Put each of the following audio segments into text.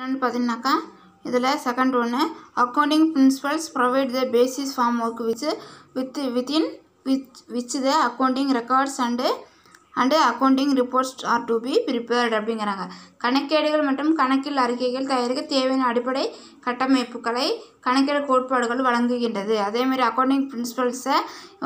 என்னென்னு பார்த்தீங்கன்னாக்கா இதில் செகண்ட் ஒன்று accounting principles provide the basis framework which with within which which the accounting records and and accounting reports are to be prepared அப்படிங்கிறாங்க கணக்கேடுகள் மற்றும் கணக்கியல் அறிக்கைகள் தயாரிக்க தேவையான அடிப்படை கட்டமைப்புகளை கணக்கியல் கோட்பாடுகள் வழங்குகின்றது அதேமாதிரி அக்கௌண்டிங் பிரின்சிபல்ஸை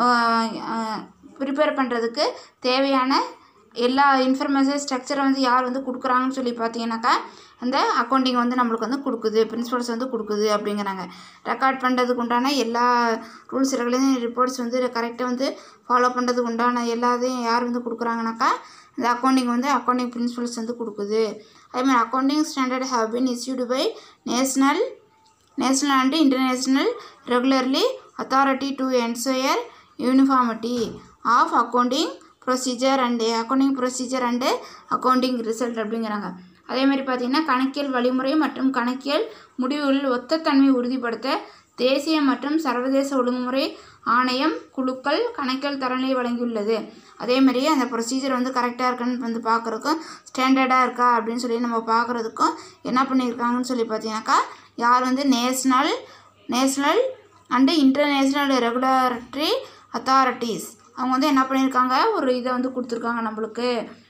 ப்ரிப்பேர் பண்ணுறதுக்கு தேவையான எல்லா இன்ஃபர்மேஷன் ஸ்ட்ரக்சரை வந்து யார் வந்து கொடுக்குறாங்கன்னு சொல்லி பார்த்தீங்கன்னாக்கா அந்த அக்கௌண்டிங் வந்து நம்மளுக்கு வந்து கொடுக்குது பிரின்சிபல்ஸ் வந்து கொடுக்குது அப்படிங்கிறாங்க ரெக்கார்ட் பண்ணுறதுக்கு உண்டான எல்லா ரூல்ஸ் ரெகுலேஷன் ரிப்போர்ட்ஸ் வந்து கரெக்டாக வந்து ஃபாலோ பண்ணுறதுக்கு உண்டான எல்லாத்தையும் யார் வந்து கொடுக்குறாங்கனாக்கா இந்த அக்கௌண்டிங் வந்து அக்கௌண்டிங் பிரின்சிபல்ஸ் வந்து கொடுக்குது அதேமாதிரி accounting standard have been issued by national national and international regularly authority to ensure uniformity of accounting procedure and accounting procedure and accounting result அப்படிங்கிறாங்க அதேமாதிரி பார்த்திங்கன்னா கணக்கியல் வழிமுறை மற்றும் கணக்கியல் முடிவுகளில் ஒத்த தன்மை உறுதிப்படுத்த தேசிய மற்றும் சர்வதேச ஒழுங்குமுறை ஆணையம் குழுக்கள் கணக்கியல் தரநிலை வழங்கியுள்ளது அதேமாதிரி அந்த ப்ரொசீஜர் வந்து கரெக்டாக இருக்கான்னு வந்து பார்க்குறதுக்கும் ஸ்டாண்டர்டாக இருக்கா அப்படின்னு சொல்லி நம்ம பார்க்குறதுக்கும் என்ன பண்ணியிருக்காங்கன்னு சொல்லி பார்த்தீங்கன்னாக்கா யார் வந்து national national and international regulatory authorities அவங்க வந்து என்ன பண்ணியிருக்காங்க ஒரு இதை வந்து கொடுத்துருக்காங்க நம்மளுக்கு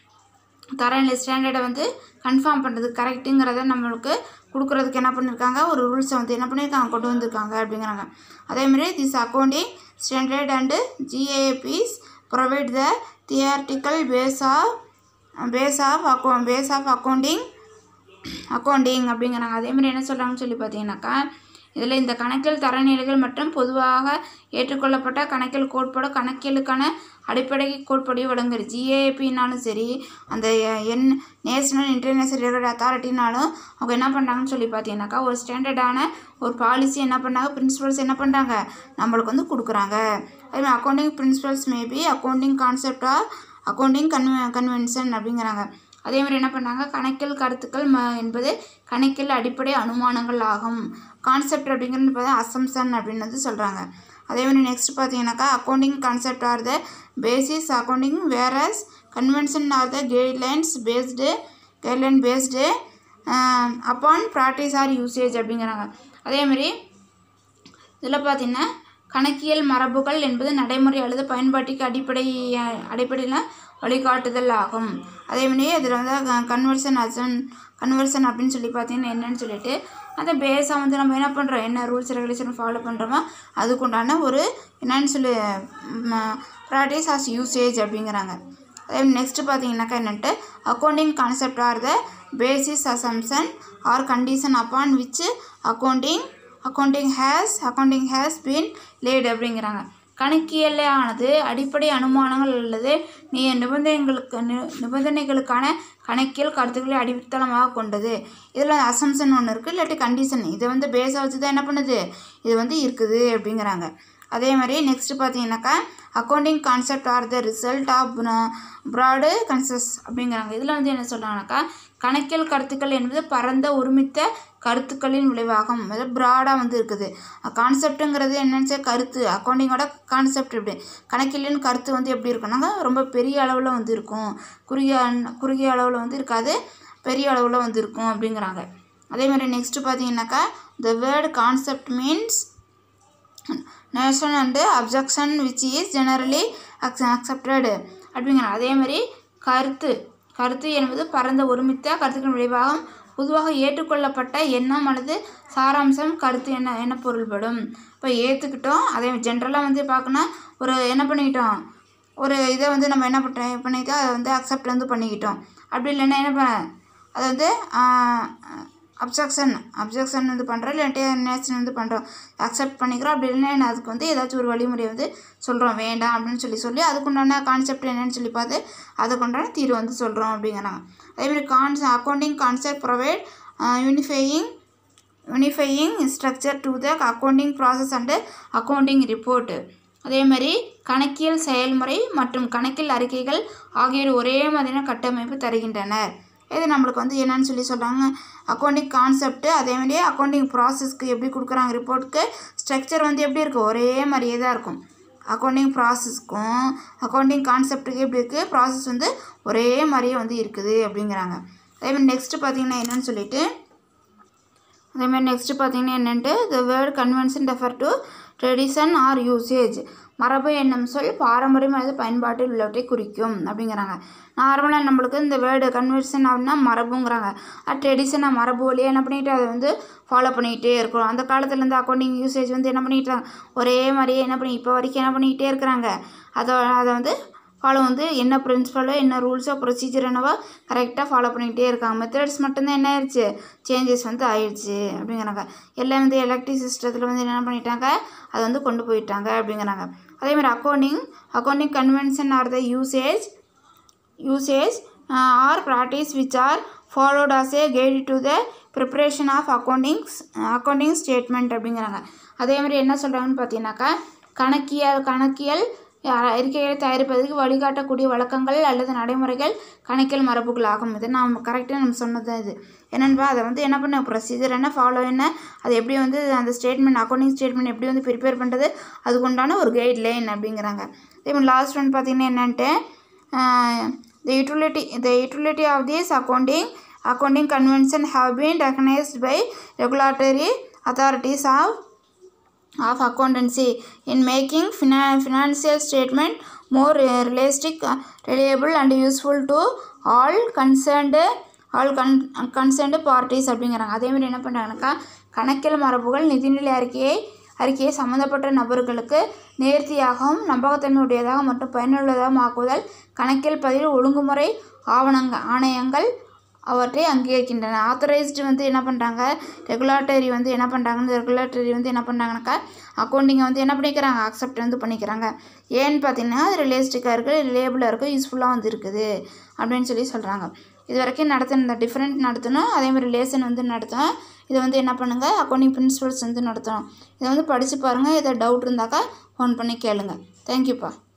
தரநிலை ஸ்டாண்டர்டை வந்து கன்ஃபார்ம் பண்ணுறது கரெக்டுங்கிறத நம்மளுக்கு கொடுக்குறதுக்கு என்ன பண்ணியிருக்காங்க ஒரு ரூல்ஸை வந்து என்ன பண்ணியிருக்காங்க கொண்டு வந்திருக்காங்க அப்படிங்கிறாங்க அதேமாதிரி this accounting standard and GAAPs provide the theoretical base of base of அக்கௌ பேஸ் ஆஃப் அக்கௌண்டிங் அக்கௌண்டிங் அப்படிங்கிறாங்க அதேமாதிரி என்ன சொல்கிறாங்கன்னு சொல்லி பார்த்தீங்கன்னாக்கா இதில் இந்த கணக்கியல் தரநிலைகள் மற்றும் பொதுவாக ஏற்றுக்கொள்ளப்பட்ட கணக்கியல் கோட்பாடு கணக்கியலுக்கான அடிப்படை கோட்பாடு வழங்குது ஜிஏபின்னாலும் சரி அந்த என் நேஷனல் இன்டர்நேஷனல் ரெகுலேட்டரி அத்தாரிட்டினாலும் அவங்க என்ன பண்ணுறாங்கன்னு சொல்லி பார்த்தீங்கன்னாக்கா ஒரு ஸ்டாண்டர்டான ஒரு பாலிசி என்ன பண்ணாங்க பிரின்சிபல்ஸ் என்ன பண்ணுறாங்க நம்மளுக்கு வந்து கொடுக்குறாங்க அதேமாதிரி அக்கௌண்டிங் பிரின்சிபல்ஸ் மேபி அக்கௌண்டிங் கான்செப்டாக அக்கௌண்டிங் கன்வெ கன்வென்ஷன் அப்படிங்கிறாங்க அதே மாதிரி என்ன பண்ணாங்க கணக்கியல் கருத்துக்கள் ம என்பது கணக்கியல் அடிப்படை அனுமானங்கள் ஆகும் கான்செப்ட் அப்படிங்கிறது பார்த்தா அசம்சன் அப்படின்னு வந்து சொல்கிறாங்க அதே மாதிரி நெக்ஸ்ட் பார்த்தீங்கன்னாக்கா accounting concept are the basis accounting various convention R the guidelines based guideline based upon practice or usage அப்படிங்கிறாங்க அதேமாதிரி இதில் பார்த்தீங்கன்னா கணக்கியல் மரபுகள் என்பது நடைமுறை அல்லது பயன்பாட்டுக்கு அடிப்படை அடிப்படையில் வழிகாட்டுதல் ஆகும் அதேமாதிரி இதில் வந்து கன்வர்சன் அசன் கன்வர்சன் அப்படின்னு சொல்லி பார்த்தீங்கன்னா என்னன்னு சொல்லிட்டு அந்த பேஸாக வந்து நம்ம என்ன பண்ணுறோம் என்ன ரூல்ஸ் ரெகுலேஷன் ஃபாலோ பண்ணுறோமோ அதுக்குண்டான ஒரு என்னன்னு சொல்லி ப்ராக்டிஸ் ஆஸ் யூசேஜ் அப்படிங்கிறாங்க அதே நெக்ஸ்ட்டு பார்த்தீங்கன்னாக்கா என்னன்ட்டு accounting concept are the basis assumption or condition upon which accounting accounting has accounting has been laid அப்படிங்கிறாங்க கணக்கியலானது அடிப்படை அனுமானங்கள் அல்லது நீ நிபந்தனைகளுக்கு நிபந்தனைகளுக்கான கணக்கியல் கருத்துக்களை அடித்தளமாக கொண்டது இதில் அசம்சன் ஒன்று இருக்குது இல்லாட்டி கண்டிஷன் இதை வந்து பேஸை வச்சு தான் என்ன பண்ணுது இது வந்து இருக்குது அப்படிங்கிறாங்க அதே மாதிரி நெக்ஸ்ட் பார்த்தீங்கன்னாக்கா accounting concept are the result of broad consensus அப்படிங்கிறாங்க இதில் வந்து என்ன சொல்கிறாங்கனாக்கா கணக்கியல் கருத்துக்கள் என்பது பரந்த ஒருமித்த கருத்துக்களின் விளைவாகும் அதாவது ப்ராடாக வந்து இருக்குது கான்செப்ட்டுங்கிறது என்னன்னு கருத்து அக்கௌண்டிங்கோட கான்செப்ட் எப்படி கணக்கியலின் கருத்து வந்து எப்படி இருக்குன்னாங்க ரொம்ப பெரிய அளவில் வந்து இருக்கும் குறுகிய குறுகிய அளவில் வந்து இருக்காது பெரிய அளவில் வந்து இருக்கும் அப்படிங்கிறாங்க அதே மாதிரி நெக்ஸ்ட்டு பார்த்தீங்கன்னாக்கா the word concept means notion and objection which is generally ax accepted அப்படிங்கிறாங்க அதே மாதிரி கருத்து கருத்து என்பது பரந்த ஒருமித்த கருத்துக்களின் விளைவாகும் பொதுவாக ஏற்றுக்கொள்ளப்பட்ட எண்ணம் அல்லது சாராம்சம் கருத்து என்ன என்ன பொருள்படும் இப்போ ஏற்றுக்கிட்டோம் அதே ஜென்ரலாக வந்து பார்க்கணும் ஒரு என்ன பண்ணிக்கிட்டோம் ஒரு இதை வந்து நம்ம என்ன பண்ண பண்ணிக்கிட்டோம் அதை வந்து அக்செப்ட் வந்து பண்ணிக்கிட்டோம் அப்படி இல்லைன்னா என்ன பண்ண அதை வந்து அப்ஜெக்ஷன் அப்ஜெக்ஷன் வந்து பண்ணுறோம் இல்லாட்டி நேஷன் வந்து பண்ணுறோம் அக்செப்ட் பண்ணிக்கிறோம் அப்படி இல்லைன்னா அதுக்கு வந்து ஏதாச்சும் ஒரு வழிமுறை வந்து சொல்கிறோம் வேண்டாம் அப்படின்னு சொல்லி சொல்லி அதுக்குண்டான கான்செப்ட் என்னன்னு சொல்லி பார்த்து அதுக்குண்டான தீர்வு வந்து சொல்கிறோம் அப்படிங்கிறாங்க அதேமாதிரி cons accounting concept provide unifying unifying structure to the accounting process and accounting report அதே மாதிரி கணக்கியல் செயல்முறை மற்றும் கணக்கியல் அறிக்கைகள் ஆகியோர் ஒரே மாதிரியான கட்டமைப்பு தருகின்றனர் இது நம்மளுக்கு வந்து என்னன்னு சொல்லி சொல்கிறாங்க அக்கௌண்டிங் கான்செப்ட்டு அதே மாதிரியே அக்கௌண்டிங் ப்ராசஸ்க்கு எப்படி கொடுக்குறாங்க ரிப்போர்ட்டுக்கு ஸ்ட்ரக்சர் வந்து எப்படி இருக்கும் ஒரே மாதிரியே தான் இருக்கும் அக்கௌண்டிங் ப்ராசஸ்க்கும் அக்கௌண்டிங் கான்செப்ட்டுக்கு எப்படி இருக்குது ப்ராசஸ் வந்து ஒரே மாதிரியே வந்து இருக்குது அப்படிங்கிறாங்க அதே மாதிரி நெக்ஸ்ட்டு பார்த்தீங்கன்னா என்னன்னு சொல்லிட்டு அதேமாதிரி நெக்ஸ்ட்டு பார்த்தீங்கன்னா என்னென்ட்டு the word convention refer to tradition or usage மரபு என்னும் சொல் பாரம்பரியம் அல்லது பயன்பாட்டில் உள்ளவற்றை குறிக்கும் அப்படிங்கிறாங்க நார்மலாக நம்மளுக்கு இந்த வேர்டு கன்வென்ஷன் அப்படின்னா மரபுங்கிறாங்க அது ட்ரெடிஷனாக மரபு வழியாக என்ன பண்ணிட்டு அதை வந்து ஃபாலோ பண்ணிக்கிட்டே இருக்கிறோம் அந்த காலத்துலேருந்து அக்கௌண்டிங் யூசேஜ் வந்து என்ன பண்ணிட்டாங்க ஒரே மாதிரியே என்ன பண்ணி இப்போ வரைக்கும் என்ன பண்ணிக்கிட்டே இருக்கிறாங்க அதை அதை வந்து ஃபாலோ வந்து என்ன பிரின்சிபலோ என்ன ரூல்ஸோ ப்ரொசீஜர் என்னவோ கரெக்டாக ஃபாலோ பண்ணிக்கிட்டே இருக்காங்க மெத்தட்ஸ் மட்டும்தான் என்ன ஆயிடுச்சு சேஞ்சஸ் வந்து ஆயிடுச்சு அப்படிங்கிறாங்க எல்லாம் வந்து எலக்ட்ரிக் சிஸ்டத்தில் வந்து என்ன பண்ணிட்டாங்க அதை வந்து கொண்டு போயிட்டாங்க அப்படிங்கிறாங்க அதேமாதிரி accounting accounting convention R the usage usage uh, or practice which are followed as a guide to the preparation of accounting accounting statement அப்படிங்கிறாங்க அதே மாதிரி என்ன சொல்கிறாங்கன்னு பார்த்தீங்கன்னாக்கா கணக்கியல் கணக்கியல் அஹ், அறிக்கைகளை தயாரிப்பதற்கு வழிகாட்டக்கூடிய வழக்கங்கள் அல்லது நடைமுறைகள் கணக்கியல் மரபுகள் ஆகும் இது நாம் கரெக்டாக நம்ம சொன்னது தான் இது என்னென்பா அதை வந்து என்ன பண்ண ப்ரொசீஜர் என்ன ஃபாலோ என்ன அது எப்படி வந்து அந்த ஸ்டேட்மெண்ட் அக்கௌண்டிங் ஸ்டேட்மெண்ட் எப்படி வந்து ப்ரிப்பேர் பண்ணுறது அதுக்கு உண்டான ஒரு கைட்லைன் அப்படிங்கிறாங்க அதே மாதிரி லாஸ்ட் ஒன் பார்த்தீங்கன்னா என்னன்ட்டு the utility the utility of this accounting accounting convention have been recognized by regulatory authorities of of accountancy in making finan- financial statement more uh, realistic uh, reliable and useful to all concerned all con concerned parties அப்படிங்கிறாங்க அதேமாதிரி என்ன பண்ணுறாங்கனாக்கா கணக்கியல் மரபுகள் நிதிநிலை அறிக்கையை அறிக்கையை சம்மந்தப்பட்ட நபர்களுக்கு நேர்த்தியாகவும் நம்பகத்தன்மையுடையதாக மற்றும் பயனுள்ளதாகவும் ஆக்குவதால் கணக்கியல் பதிவு ஒழுங்குமுறை ஆவணங்க ஆணையங்கள் அவற்றை அங்கீகரிக்கின்றன ஆத்தரைஸ்டு வந்து என்ன பண்ணுறாங்க ரெகுலேட்டரி வந்து என்ன பண்ணுறாங்கன்னு ரெகுலேட்டரி வந்து என்ன பண்ணுறாங்கனாக்கா அக்கௌண்டிங்கை வந்து என்ன பண்ணிக்கிறாங்க அக்செப்ட் வந்து பண்ணிக்கிறாங்க ஏன்னு பார்த்தீங்கன்னா அது ரியலிஸ்டிக்காக இருக்குது ரிலேபிளாக இருக்குது யூஸ்ஃபுல்லாக வந்து இருக்குது அப்படின்னு சொல்லி சொல்கிறாங்க இது வரைக்கும் நடத்தின இந்த டிஃப்ரெண்ட் நடத்தணும் அதே மாதிரி லேசன் வந்து நடத்தணும் இதை வந்து என்ன பண்ணுங்கள் அக்கௌண்டிங் பிரின்சிபல்ஸ் வந்து நடத்தணும் இதை வந்து படித்து பாருங்கள் எதாவது டவுட் இருந்தாக்கா ஃபோன் பண்ணி கேளுங்க தேங்க்யூப்பா